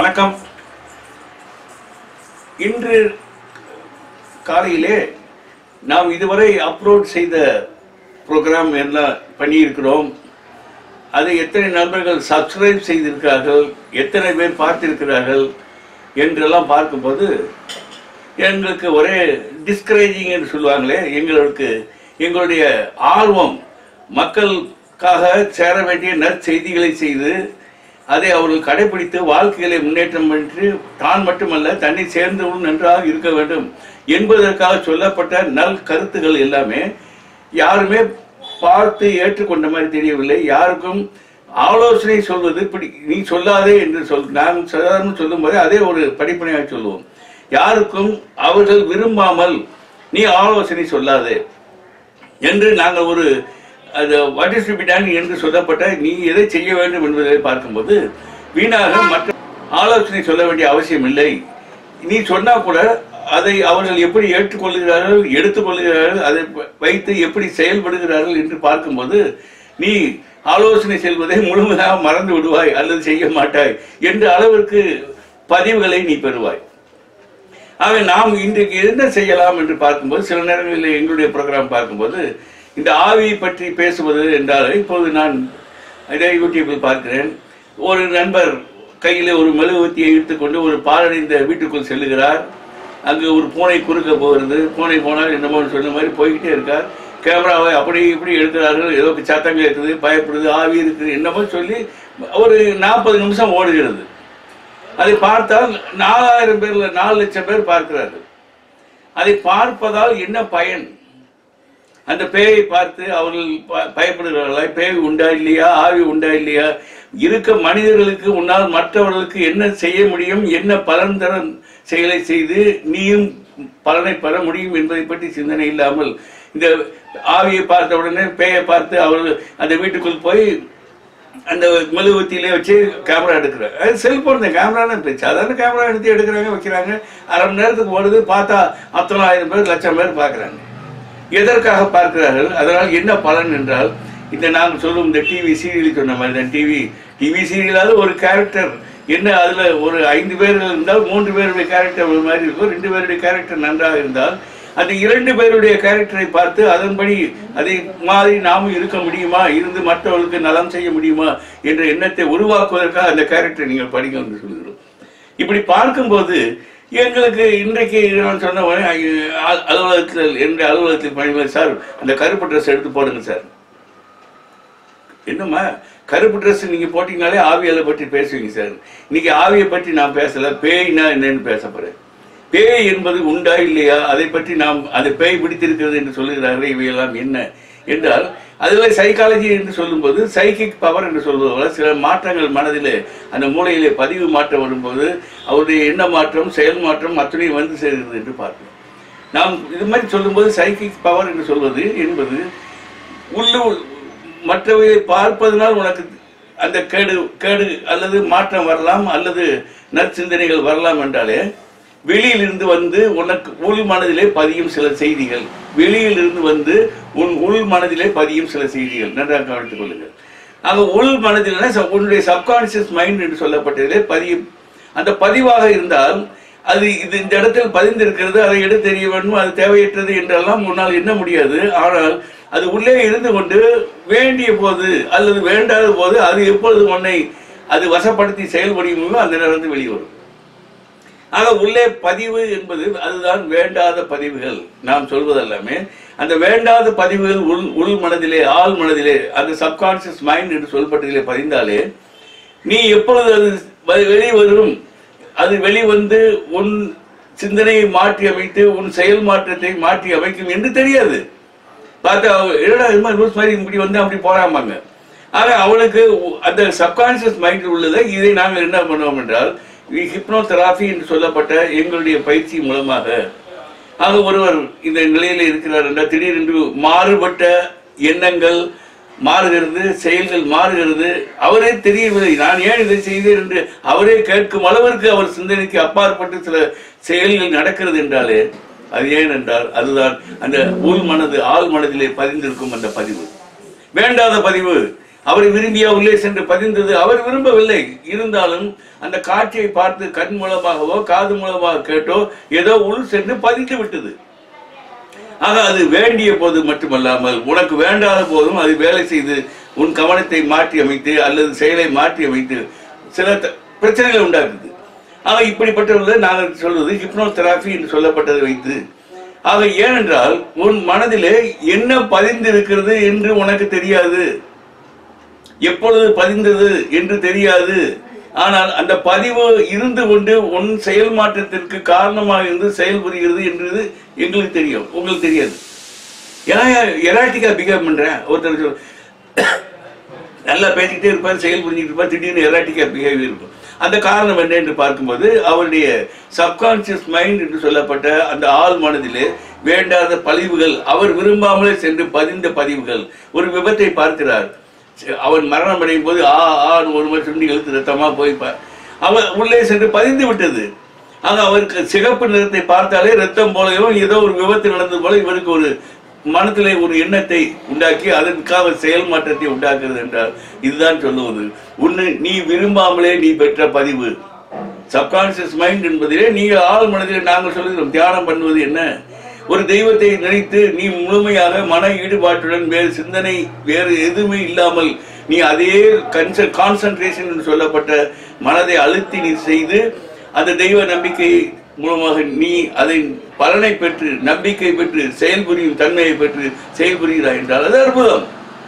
வணக்கம் இன்று காலையிலே நாம் இதுவரை அப்லோட் செய்த ப்ரோக்ராம் எல்லாம் பண்ணியிருக்கிறோம் அதை எத்தனை நண்பர்கள் சப்ஸ்கிரைப் செய்திருக்கிறார்கள் எத்தனை பேர் பார்த்திருக்கிறார்கள் என்றெல்லாம் பார்க்கும்போது எங்களுக்கு ஒரே டிஸ்கரேஜிங் என்று சொல்லுவாங்களே எங்களுக்கு எங்களுடைய ஆர்வம் மக்களுக்காக சேர வேண்டிய நற்செய்திகளை செய்து அதை அவர்கள் கடைபிடித்து வாழ்க்கைகளை முன்னேற்றம் பெற்று தான் மட்டுமல்ல தன்னை சேர்ந்தவரும் நன்றாக இருக்க வேண்டும் என்பதற்காக சொல்லப்பட்ட நல் கருத்துகள் எல்லாமே யாருமே பார்த்து ஏற்றுக்கொண்ட மாதிரி தெரியவில்லை யாருக்கும் ஆலோசனை சொல்வது இப்படி நீ சொல்லாதே என்று சொல் நான் சாதாரண சொல்லும்போது அதே ஒரு படிப்பனையாக சொல்லுவோம் யாருக்கும் அவர்கள் விரும்பாமல் நீ ஆலோசனை சொல்லாதே என்று நாங்கள் ஒரு அது வாட் இஸ் பி டன் என்று சொல்லப்பட்ட நீ எதை செய்ய வேண்டும் என்பதை பார்க்கும்போது வீணாக மற்ற ஆலோசனை சொல்ல வேண்டிய அவசியம் இல்லை நீ சொன்னா கூட அதை அவர்கள் எப்படி ஏற்றுக்கொள்கிறார்கள் எடுத்துக்கொள்கிறார்கள் அதை வ- வைத்து எப்படி செயல்படுகிறார்கள் என்று பார்க்கும்போது நீ ஆலோசனை செல்வதை முழுமையாக மறந்து விடுவாய் அல்லது செய்ய மாட்டாய் என்ற அளவிற்கு பதிவுகளை நீ பெறுவாய் ஆக நாம் இன்றைக்கு என்ன செய்யலாம் என்று பார்க்கும்போது சில நேரங்களில் எங்களுடைய ப்ரோக்ராம் பார்க்கும்போது இந்த ஆவியை பற்றி பேசுவது என்றால் இப்போது நான் இதை யூடியூப்பில் பார்க்கிறேன் ஒரு நண்பர் கையில் ஒரு மெழுகுவத்தியை இழுத்துக்கொண்டு ஒரு பாலடைந்த வீட்டுக்குள் செல்லுகிறார் அங்கு ஒரு பூனை குறுக்க போகிறது பூனை போனால் என்னமோ சொன்ன மாதிரி போய்கிட்டே இருக்கார் கேமராவை அப்படி இப்படி எடுக்கிறார்கள் ஏதோ சத்தங்கள் இருக்குது பயப்படுது ஆவி இருக்குது என்னமோ சொல்லி ஒரு நாற்பது நிமிஷம் ஓடுகிறது அதை பார்த்தால் நாலாயிரம் பேர்ல நாலு லட்சம் பேர் பார்க்கிறார்கள் அதை பார்ப்பதால் என்ன பயன் அந்த பேயை பார்த்து அவர்கள் ப- பயப்படுகிறார்களா பேய் உண்டா இல்லையா ஆவி உண்டா இல்லையா இருக்க மனிதர்களுக்கு உன்னால் மற்றவர்களுக்கு என்ன செய்ய முடியும் என்ன பலன் தர செயலை செய்து நீயும் பலனை பெற முடியும் என்பதை பற்றி சிந்தனை இல்லாமல் இந்த ஆவியை பார்த்த உடனே பேயை பார்த்து அவர்கள் அந்த வீட்டுக்குள் போய் அந்த மெழுகுவத்தியிலே வச்சு கேமரா எடுக்கிறாங்க அது செல்போன் தான் கேமரான்னு இப்போ சாதாரண கேமரா எடுத்து எடுக்கிறாங்க வைக்கிறாங்க அரை மணி நேரத்துக்கு ஓடுது பார்த்தா அத்தனாயிரம் பேர் லட்சம் பேர் பார்க்குறாங்க எதற்காக பார்க்கிறார்கள் அதனால் என்ன பலன் என்றால் இந்த நாங்கள் சொல்லும் இந்த டிவி சீரியல் சொன்ன மாதிரி தான் டிவி டிவி சீரியலாவது ஒரு கேரக்டர் என்ன அதில் ஒரு ஐந்து பேர்கள் இருந்தால் மூன்று பேருடைய கேரக்டர் ஒரு மாதிரி இருக்கும் ரெண்டு பேருடைய கேரக்டர் நன்றாக இருந்தால் அந்த இரண்டு பேருடைய கேரக்டரை பார்த்து அதன்படி அதை மாதிரி நாமும் இருக்க முடியுமா இருந்து மற்றவர்களுக்கு நலம் செய்ய முடியுமா என்ற எண்ணத்தை உருவாக்குவதற்காக அந்த கேரக்டரை நீங்கள் படிங்க என்று சொல்கிறோம் இப்படி பார்க்கும்போது எங்களுக்கு இன்றைக்கு நான் சொன்ன உடனே, ஐ- அ- அலுவலகத்தில் என்னுடைய அலுவலகத்தில் பணிபுரி சார் அந்த கருப்பு ட்ரெஸ் எடுத்து போடுங்க சார் என்னம்மா கருப்பு ட்ரெஸ் நீங்க போட்டீங்கனாலே ஆவியால பற்றி பேசுவீங்க சார் இன்னைக்கு ஆவியை பற்றி நான் பேசல பேய்னா என்னன்னு பேச போறேன் பேய் என்பது உண்டா இல்லையா அதை பற்றி நாம் அதை பேய் பிடித்திருக்கிறது என்று சொல்லுகிறார்கள் இவையெல்லாம் என்ன என்றால் அதில் சைக்காலஜி என்று சொல்லும்போது சைக்கிக் பவர் என்று சொல்வதோட சில மாற்றங்கள் மனதிலே அந்த மூளையிலே பதிவு மாற்றம் வரும்போது அவருடைய எண்ண மாற்றம் செயல் மாற்றம் அத்தனையும் வந்து சேர்கிறது என்று பார்க்கிறோம் நாம் இது மாதிரி சொல்லும்போது சைக்கிக் பவர் என்று சொல்வது என்பது உள்ளூர் மற்றவையை பார்ப்பதனால் உனக்கு அந்த கேடு கேடு அல்லது மாற்றம் வரலாம் அல்லது நற்சிந்தனைகள் வரலாம் என்றாலே வெளியிலிருந்து வந்து உனக்கு உள் மனதிலே பதியும் சில செய்திகள் வெளியிலிருந்து வந்து உன் உள் மனதிலே பதியும் சில செய்திகள் நன்றாக கவனித்துக் கொள்ளுங்கள் ஆக உள் மனதில் ச- உன்னுடைய சப்கான்சியஸ் மைண்ட் என்று சொல்லப்பட்டதிலே பதியும் அந்த பதிவாக இருந்தால் அது இது இந்த இடத்தில் பதிந்திருக்கிறது அதை எடுத்து தெரிய வேண்டும் அது தேவையற்றது என்றெல்லாம் உன்னால் எண்ண முடியாது ஆனால் அது உள்ளே இருந்து கொண்டு வேண்டிய போது அல்லது வேண்டாத போது அது எப்பொழுது உன்னை அது வசப்படுத்தி செயல்படுமோ அந்த நேரத்தில் வெளிவரும் ஆக உள்ளே பதிவு என்பது அதுதான் வேண்டாத பதிவுகள் நாம் சொல்வதெல்லாமே அந்த வேண்டாத பதிவுகள் உள் உள் மனதிலே ஆள் மனதிலே அந்த சப்கான்சியஸ் மைண்ட் என்று சொல்லப்பட்டதிலே பதிந்தாலே நீ எப்பொழுது அது வ- வெளிவரும் அது வெளிவந்து உன் சிந்தனையை மாற்றி அமைத்து உன் செயல் மாற்றத்தை மாற்றி அமைக்கும் என்று தெரியாது பார்த்தா அவ- என்னடா இது மாதிரி லூஸ் மாதிரி இப்படி வந்து அப்படி போறாமாங்க ஆக அவளுக்கு உ- அந்த சப்கான்சியஸ் மைண்ட் உள்ளதை இதை நாங்கள் என்ன பண்ணுவோம் என்றால் ஹிப்னோதெராபி என்று சொல்லப்பட்ட எங்களுடைய பயிற்சி மூலமாக ஆக ஒருவர் இந்த நிலையில இருக்கிறார் என்றால் திடீரென்று மாறுபட்ட எண்ணங்கள் மாறுகிறது செயல்கள் மாறுகிறது அவரே தெரியவில்லை நான் ஏன் இதை செய்தேன் என்று அவரே கேட்கும் அளவிற்கு அவர் சிந்தனைக்கு அப்பாற்பட்டு சில செயல்கள் நடக்கிறது என்றாலே அது ஏன் என்றால் அதுதான் அந்த உள் மனது ஆள் மனதிலே பதிந்திருக்கும் அந்த பதிவு வேண்டாத பதிவு அவரை விரும்பியா உள்ளே சென்று பதிந்தது அவர் விரும்பவில்லை இருந்தாலும் அந்த காட்சியை பார்த்து கண் மூலமாகவோ காது மூலமாக கேட்டோ ஏதோ உள் சென்று பதிந்து விட்டது ஆக அது வேண்டிய போது மட்டுமல்லாமல் உனக்கு வேண்டாத போதும் அது வேலை செய்து உன் கவனத்தை மாற்றி அமைத்து அல்லது செயலை மாற்றி அமைத்து சில த- பிரச்சனைகளை உண்டாக்குது ஆக இப்படிப்பட்டவர்களை நாங்கள் சொல்வது ஹிப்னோதெராபி என்று சொல்லப்பட்டதை வைத்து ஆக ஏனென்றால் உன் மனதிலே என்ன பதிந்திருக்கிறது என்று உனக்கு தெரியாது எப்பொழுது பதிந்தது என்று தெரியாது ஆனால் அந்த பதிவு இருந்து கொண்டு உன் செயல் மாற்றத்திற்கு காரணமாக இருந்து செயல்புரிகிறது என்றது எங்களுக்கு தெரியும் உங்களுக்கு தெரியாது ஏன்னா எராட்டிக்கா பிகேவ் பண்றேன் ஒருத்தர் சொல் நல்லா பேசிக்கிட்டே இருப்பார் செயல் புரிஞ்சுட்டு இருப்பார் திடீர்னு எராட்டிக்கா பிஹேவியர் இருக்கும் அந்த காரணம் என்ன என்று பார்க்கும்போது அவருடைய சப்கான்சியஸ் மைண்ட் என்று சொல்லப்பட்ட அந்த ஆள் மனதிலே வேண்டாத பதிவுகள் அவர் விரும்பாமலே சென்று பதிந்த பதிவுகள் ஒரு விபத்தை பார்க்கிறார் சரி, அவன் மரணம் அடையும் போது ஆ ஆன்னு ஒரு மாதிரி சுண்டி இழுத்து ரத்தமா போய் பா- அவன் உள்ளே சென்று பதிந்து விட்டது ஆக அவருக்கு சிகப்பு நிறத்தை பார்த்தாலே ரத்தம் போலவும் ஏதோ ஒரு விபத்து நடந்தது போல இவருக்கு ஒரு மனத்திலே ஒரு எண்ணத்தை உண்டாக்கி அதற்காக செயல் மாற்றத்தை உண்டாக்குறது என்றால் இதுதான் சொல்லுவது ஒன்று நீ விரும்பாமலே நீ பெற்ற பதிவு சப்கான்சியஸ் மைண்ட் என்பதிலே நீங்க ஆள் மனதிலே நாங்கள் சொல்லுகிறோம் தியானம் பண்ணுவது என்ன ஒரு தெய்வத்தை நினைத்து நீ முழுமையாக மன ஈடுபாட்டுடன் வேறு சிந்தனை வேறு எதுவுமே இல்லாமல் நீ அதே கன்ச கான்சன்ட்ரேஷன் என்று சொல்லப்பட்ட மனதை அழுத்தி நீ செய்து அந்த தெய்வ நம்பிக்கை மூலமாக நீ அதை பலனை பெற்று நம்பிக்கை பெற்று செயல்புரியும் தன்மையை பெற்று செயல்புரிகிறாய் என்றால் அது அற்புதம்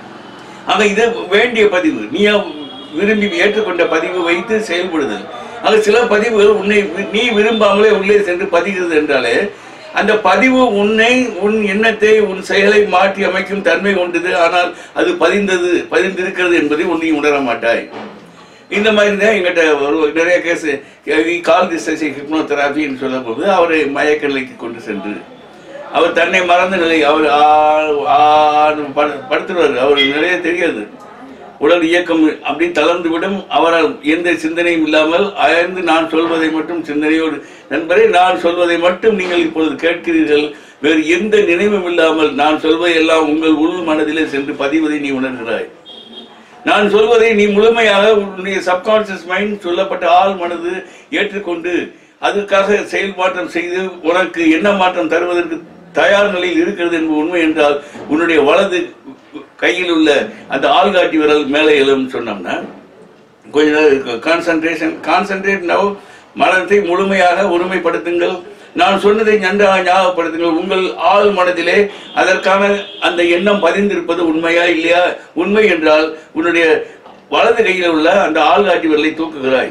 ஆக இது வேண்டிய பதிவு நீ விரும்பி ஏற்றுக்கொண்ட பதிவு வைத்து செயல்படுதல் ஆக சில பதிவுகள் உன்னை வி- நீ விரும்பாமலே உள்ளே சென்று பதிகிறது என்றாலே அந்த பதிவு உன்னை உன் எண்ணத்தை உன் செயலை மாற்றி அமைக்கும் தன்மை கொண்டது ஆனால் அது பதிந்தது பதிந்திருக்கிறது என்பதை உன்னை உணர மாட்டாய் இந்த மாதிரி தான் எங்கிட்ட ஒரு நிறைய கேஸ் கால் திசை ஹிப்னோதெராபின்னு சொல்லும்போது அவரை மயக்க நிலைக்கு கொண்டு சென்று அவர் தன்னை மறந்த நிலை அவர் ஆ- ஆன்னு படு- படுத்துருவார் அவருக்கு நிறைய தெரியாது உடல் இயக்கம் அப்படி தளர்ந்து விடும் அவரால் எந்த சிந்தனையும் இல்லாமல் அயர்ந்து நான் சொல்வதை மட்டும் சிந்தனையோடு நண்பரே நான் சொல்வதை மட்டும் நீங்கள் இப்பொழுது கேட்கிறீர்கள் வேறு எந்த நினைவும் இல்லாமல் நான் சொல்வதையெல்லாம் உங்கள் உள் மனதிலே சென்று பதிவதை நீ உணர்கிறாய் நான் சொல்வதை நீ முழுமையாக உன்னுடைய சப்கான்சியஸ் மைண்ட் சொல்லப்பட்ட ஆள் மனது ஏற்றுக்கொண்டு அதுக்காக செயல் மாற்றம் செய்து உனக்கு என்ன மாற்றம் தருவதற்கு தயார் நிலையில் இருக்கிறது என்பது உண்மை என்றால் உன்னுடைய வலது கையில் உள்ள அந்த ஆள்காட்டி விரல் மேலே எழும் சொன்னோம்னா கொஞ்ச நேரம் கான்சன்ட்ரேஷன் கான்சன்ட்ரேட் நவ் மனத்தை முழுமையாக ஒருமைப்படுத்துங்கள் நான் சொன்னதை நன்றாக ஞாபகப்படுத்துங்கள் உங்கள் ஆள் மனதிலே அதற்கான அந்த எண்ணம் பதிந்திருப்பது உண்மையா இல்லையா உண்மை என்றால் உன்னுடைய வலது கையில் உள்ள அந்த ஆள்காட்டி விரலை தூக்குகிறாய்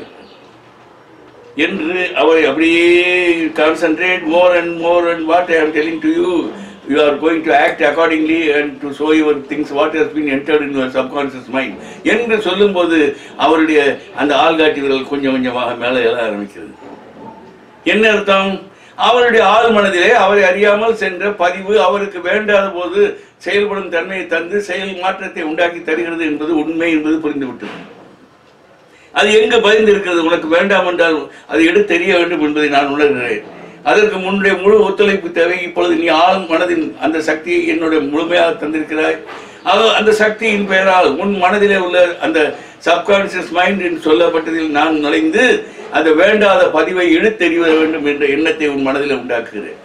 என்று அவரை அப்படியே concentrate more and more and what I am telling to you you are going to act accordingly and to show your things what has been entered in your subconscious mind என்று சொல்லும்போது அவருடைய அந்த ஆள்காட்டி விரல் கொஞ்சம் கொஞ்சமாக மேலே எழ ஆரம்பிக்கிறது என்ன அர்த்தம் அவருடைய ஆள் மனதிலே அவரை அறியாமல் சென்ற பதிவு அவருக்கு வேண்டாத போது செயல்படும் தன்மையை தந்து செயல் மாற்றத்தை உண்டாக்கி தருகிறது என்பது உண்மை என்பது புரிந்துவிட்டது அது எங்க பயந்து இருக்கிறது உனக்கு வேண்டாம் என்றால் அது எடுத்து தெரிய வேண்டும் என்பதை நான் உணர்கிறேன் அதற்கு முன்னுடைய முழு ஒத்துழைப்பு தேவை இப்பொழுது நீ ஆள் மனதின் அந்த சக்தியை என்னுடைய முழுமையாக தந்திருக்கிறாய் ஆக அந்த சக்தியின் பெயரால் உன் மனதிலே உள்ள அந்த சப்கான்சியஸ் மைண்ட் என்று சொல்லப்பட்டதில் நான் நுழைந்து அந்த வேண்டாத பதிவை எடுத்தெறிய வேண்டும் என்ற எண்ணத்தை உன் மனதில் உண்டாக்குகிறேன்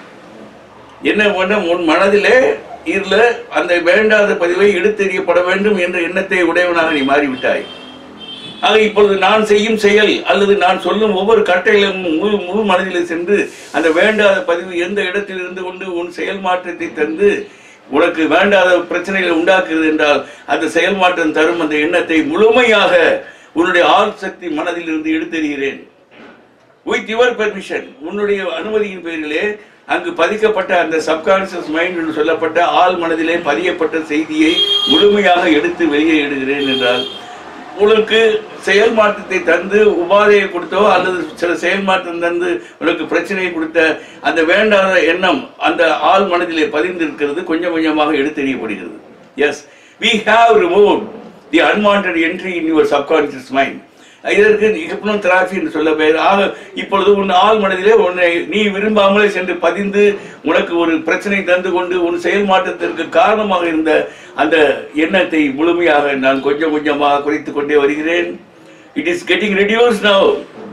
என்ன பண்ண உன் மனதிலே இதுல அந்த வேண்டாத பதிவை எடுத்தெறியப்பட வேண்டும் என்ற எண்ணத்தை உடையவனாக நீ மாறிவிட்டாய் ஆக இப்பொழுது நான் செய்யும் செயல் அல்லது நான் சொல்லும் ஒவ்வொரு கட்டையிலும் முழு முழு மனதிலே சென்று அந்த வேண்டாத பதிவு எந்த இடத்தில் இருந்து கொண்டு உன் செயல் மாற்றத்தை தந்து உனக்கு வேண்டாத பிரச்சனைகளை உண்டாக்குகிறது என்றால் அந்த செயல் மாற்றம் தரும் அந்த எண்ணத்தை முழுமையாக உன்னுடைய ஆள் சக்தி மனதில் இருந்து எடுத்தெறிகிறேன் வித் யுவர் பெர்மிஷன் உன்னுடைய அனுமதியின் பேரிலே அங்கு பதிக்கப்பட்ட அந்த சப்கான்சியஸ் மைண்ட் என்று சொல்லப்பட்ட ஆள் மனதிலே பதியப்பட்ட செய்தியை முழுமையாக எடுத்து வெளியே எடுகிறேன் என்றால் உனக்கு செயல் மாற்றத்தை தந்து உபாதையை கொடுத்தோ அல்லது சில செயல் மாற்றம் தந்து உனக்கு பிரச்சனையை கொடுத்த அந்த வேண்டாத எண்ணம் அந்த ஆள் மனதிலே பதிந்திருக்கிறது கொஞ்சம் கொஞ்சமாக எடுத்தெறியப்படுகிறது yes we have removed the unwanted entry in your subconscious mind இதற்கு ஹிப்னோ தெராபி என்று சொல்ல பெயர் ஆக இப்பொழுது உன் ஆள் மனதிலே உன்னை நீ விரும்பாமலே சென்று பதிந்து உனக்கு ஒரு பிரச்சனை தந்து கொண்டு உன் செயல் மாற்றத்திற்கு காரணமாக இருந்த அந்த எண்ணத்தை முழுமையாக நான் கொஞ்சம் கொஞ்சமாக குறைத்துக் கொண்டே வருகிறேன் it is getting reduce now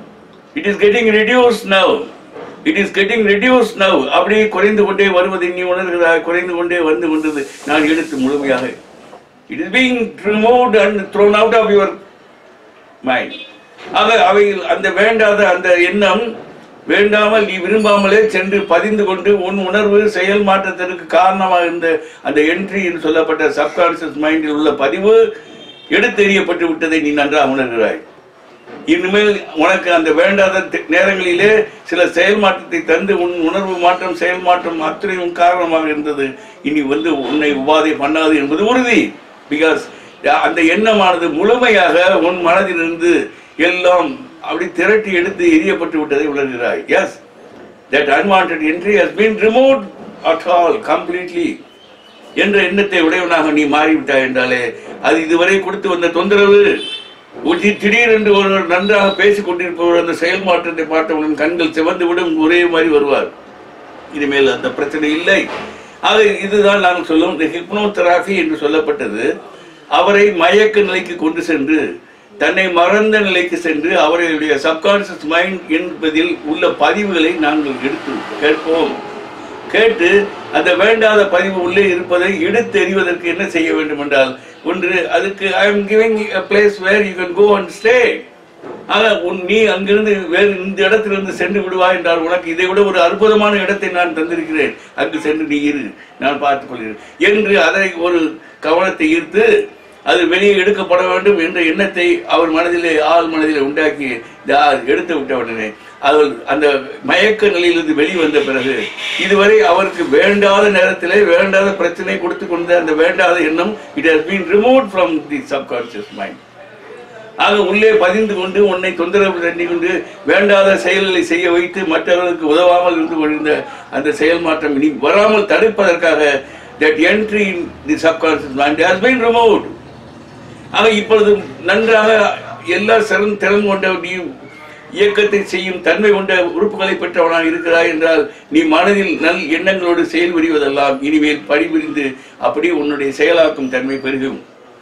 it is getting reduce now it is getting reduce now அப்படியே குறைந்து கொண்டே வருவதை நீ உணர்கிறாய் குறைந்து கொண்டே வந்து கொண்டது நான் எடுத்து முழுமையாக it is being removed and thrown out of your mind ஆக அவை அந்த வேண்டாத அந்த எண்ணம் வேண்டாமல் நீ விரும்பாமலே சென்று பதிந்து கொண்டு உன் உணர்வு செயல் மாற்றத்திற்கு காரணமாக இருந்த அந்த என்ட்ரி என்று சொல்லப்பட்ட சப்கான்சியஸ் மைண்டில் உள்ள பதிவு எடுத்தெறியப்பட்டு விட்டதை நீ நன்றாக உணர்கிறாய் இனிமேல் உனக்கு அந்த வேண்டாத தி- நேரங்களிலே சில செயல் மாற்றத்தை தந்து உன் உணர்வு மாற்றம் செயல் மாற்றம் அத்தனையும் காரணமாக இருந்தது இனி வந்து உன்னை உபாதை பண்ணாது என்பது உறுதி பிகாஸ் அந்த எண்ணமானது முழுமையாக உன் மனதிலிருந்து எல்லாம் அப்படி திரட்டி எடுத்து எரியப்பட்டு விட்டதை உணர்கிறாய் yes that unwanted entry has been removed at all completely என்ற எண்ணத்தை உடையவனாக நீ மாறிவிட்டாய் என்றாலே அது இதுவரை கொடுத்து வந்த தொந்தரவு உச்சி திடீரென்று ஒருவர் நன்றாக பேசிக் கொண்டிருப்பவர் அந்த செயல் மாற்றத்தை பார்த்தவுடன் கண்கள் சிவந்து விடும் ஒரே மாதிரி வருவார் இனிமேல் அந்த பிரச்சனை இல்லை ஆக இதுதான் நாங்கள் சொல்லும் இந்த ஹிப்னோ தெராபி என்று சொல்லப்பட்டது அவரை மயக்க நிலைக்கு கொண்டு சென்று தன்னை மறந்த நிலைக்கு சென்று அவர்களுடைய சப்கான்சியஸ் மைண்ட் என்பதில் உள்ள பதிவுகளை நாங்கள் எடுத்து கேட்போம் கேட்டு அந்த வேண்டாத பதிவு உள்ளே இருப்பதை எடுத்தெறிவதற்கு என்ன செய்ய வேண்டும் என்றால் ஒன்று அதுக்கு I am giving a place where you can go and stay ஆக உன் நீ அங்கிருந்து வேறு இந்த இடத்திலிருந்து சென்று விடுவாய் என்றால் உனக்கு இதை விட ஒரு அற்புதமான இடத்தை நான் தந்திருக்கிறேன் அங்கு சென்று நீ இரு நான் பார்த்துக் கொள்கிறேன் என்று அதை ஒரு கவனத்தை ஈர்த்து அது வெளியே எடுக்கப்பட வேண்டும் என்ற எண்ணத்தை அவர் மனதிலே ஆள் மனதிலே உண்டாக்கி யா- எடுத்து விட்ட உடனே அவர் அந்த மயக்க நிலையிலிருந்து வெளிவந்த பிறகு இதுவரை அவருக்கு வேண்டாத நேரத்திலே வேண்டாத பிரச்சனை கொடுத்து கொண்ட அந்த வேண்டாத எண்ணம் it has been remove from the subconscious mind ஆக உள்ளே பதிந்து கொண்டு உன்னை தொந்தரவு தண்ணி கொண்டு வேண்டாத செயல்களை செய்ய வைத்து மற்றவர்களுக்கு உதவாமல் இருந்து கொண்டிருந்த அந்த செயல் மாற்றம் இனி வராமல் தடுப்பதற்காக that entry in the subconscious mind has been removed ஆக இப்பொழுது நன்றாக எல்லா சிறந்த திறன் கொண்ட நீ இயக்கத்தை செய்யும் தன்மை கொண்ட உறுப்புகளை பெற்றவனாக இருக்கிறாய் என்றால் நீ மனதில் நல் எண்ணங்களோடு செயல் புரிவதெல்லாம் இனிமேல் பணிபுரிந்து அப்படியே உன்னுடைய செயலாக்கும் தன்மை பெருகும்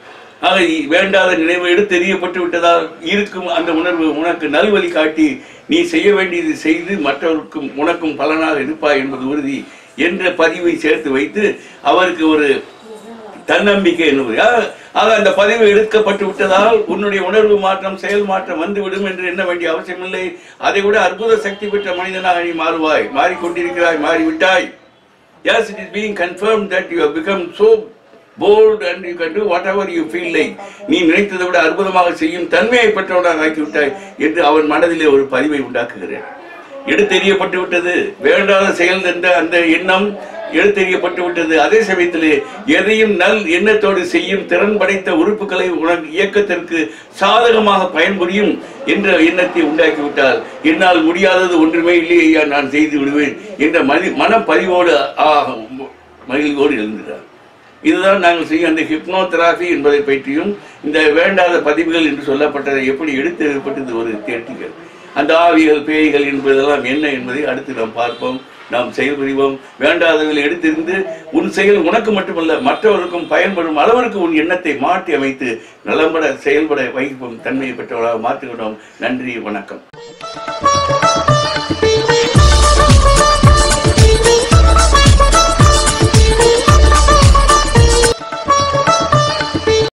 ஆக இ- வேண்டாத நினைவு எடுத்து எறியப்பட்டு விட்டதால் இருக்கும் அந்த உணர்வு உனக்கு நல்வழி காட்டி நீ செய்ய வேண்டியது செய்து மற்றவருக்கும் உனக்கும் பலனாக இருப்பாய் என்பது உறுதி என்ற பதிவை சேர்த்து வைத்து அவருக்கு ஒரு தன்னம்பிக்கை என்பது ஆ- ஆக அந்த பதிவு எடுக்கப்பட்டு விட்டதால் உன்னுடைய உணர்வு மாற்றம் செயல் மாற்றம் வந்துவிடும் என்று எண்ண வேண்டிய அவசியமில்லை அதை விட அற்புத சக்தி பெற்ற மனிதனாக நீ மாறுவாய் மாறிக்கொண்டிருக்கிறாய் மாறிவிட்டாய் Yes, it is being confirmed that you have become so bold and you can do whatever you feel like. நீ நினைத்ததை விட அற்புதமாக செய்யும் தன்மையை பெற்றவனாக ஆக்கிவிட்டாய் என்று அவன் மனதிலே ஒரு பதிவை உண்டாக்குகிறேன் எடுத்தெறியப்பட்டு விட்டது வேண்டாத செயல் என்ற அந்த எண்ணம் எடுத்தெறியப்பட்டு விட்டது அதே சமயத்திலே எதையும் நல் எண்ணத்தோடு செய்யும் திறன் படைத்த உறுப்புகளை உனக்கு இயக்கத்திற்கு சாதகமாக பயன்புரியும் என்ற எண்ணத்தை உண்டாக்கி விட்டால் என்னால் முடியாதது ஒன்றுமே இல்லையா நான் செய்து விடுவேன் என்ற மதி மனப்பதிவோடு ஆ, மகிழ்வோடு எழுந்துகிறார் இதுதான் நாங்கள் செய்யும் அந்த ஹிப்னோ தெராபி என்பதை பற்றியும் இந்த வேண்டாத பதிவுகள் என்று சொல்லப்பட்டதை எப்படி எடுத்து ஒரு தேர்ட்டிகள் அந்த ஆவிகள் பேய்கள் என்பதெல்லாம் என்ன என்பதை அடுத்து நாம் பார்ப்போம் நாம் செயல்புரிவோம் வேண்டாதவர்கள் எடுத்திருந்து உன் செயல் உனக்கு மட்டுமல்ல மற்றவருக்கும் பயன்படும் அளவிற்கு உன் எண்ணத்தை மாற்றி அமைத்து நலம்பட செயல்பட வைக்கும் தன்மையை பெற்றவர்களாக மாற்றுகிறோம் நன்றி வணக்கம்